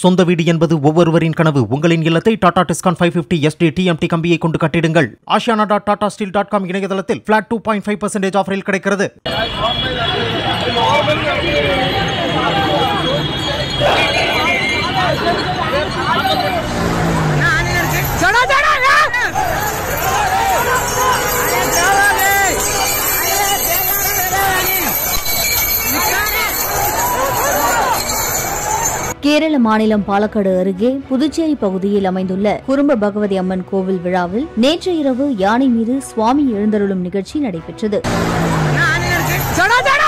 சொந்த வீடு என்பது ஒவ்வொருவரின் கனவு உங்களின் இல்லத்தை Tata Tiscon five fifty SD TMT கம்பியை கொண்டு கட்டிடுங்கள் Aashiyana dot Tata steel dot com இணையதளத்தில் flat two point five percentage ஆஃபரில் கிடைக்கிறது चढ़ा चढ़ा கேரள மாநிலம் பாலக்காடு அருகே புதுச்சேரி பகுதியில் அமைந்துள்ள குறும்ப பகவதி அம்மன் கோவில் விழாவில் நேற்று இரவு யானை மீது சுவாமி எழுந்தருளும் நிகழ்ச்சி நடைபெற்றது चढ़ा चढ़ा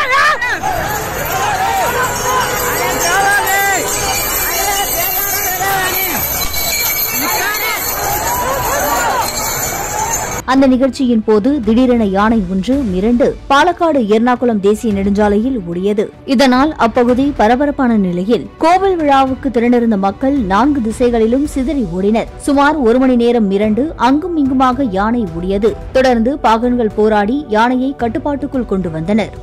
அந்த நிகழ்ச்சியின் போது திடீரென யானை ஒன்று மிரண்டு பாலக்காடு எர்ணாகுளம் தேசிய நெடுஞ்சாலையில் ஓடியது இதனால் அப்பகுதி பரபரப்பான நிலையில் கோவில் விழாவுக்கு திரண்டிருந்த மக்கள் நான்கு திசைகளிலும் சிதறி ஓடினர் சுமார் ஒரு மணி நேரம் மிரண்டு அங்கும் இங்குமாக யானை ஓடியது தொடர்ந்து பாகன்கள் போராடி யானையை கட்டுப்பாட்டுக்குள் கொண்டு வந்தனர்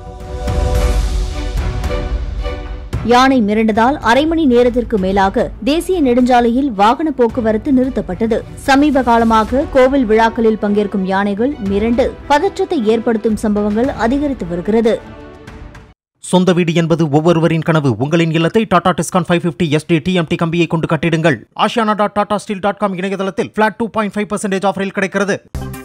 யானை மிரண்டதால் அரை மணி நேரத்திற்கு மேலாக தேசிய நெடுஞ்சாலையில் வாகன போக்குவரத்து நிறுத்தப்பட்டது சமீப காலமாக கோவில் விழாக்களில் பங்கேற்கும் யானைகள் மிரண்டு பதற்றத்தை ஏற்படுத்தும் சம்பவங்கள் அதிகரித்து வருகிறது சொந்த வீடு என்பது ஒவ்வொருவரின் கனவு உங்களின் இல்லத்தை Tata Tiscon five fifty SD TMT கம்பியை கொண்டு கட்டிடுங்கள் Aashiyana dot Tata steel dot com இணையதளத்தில் flat two point five percentage ஆஃபரில் கிடைக்கிறது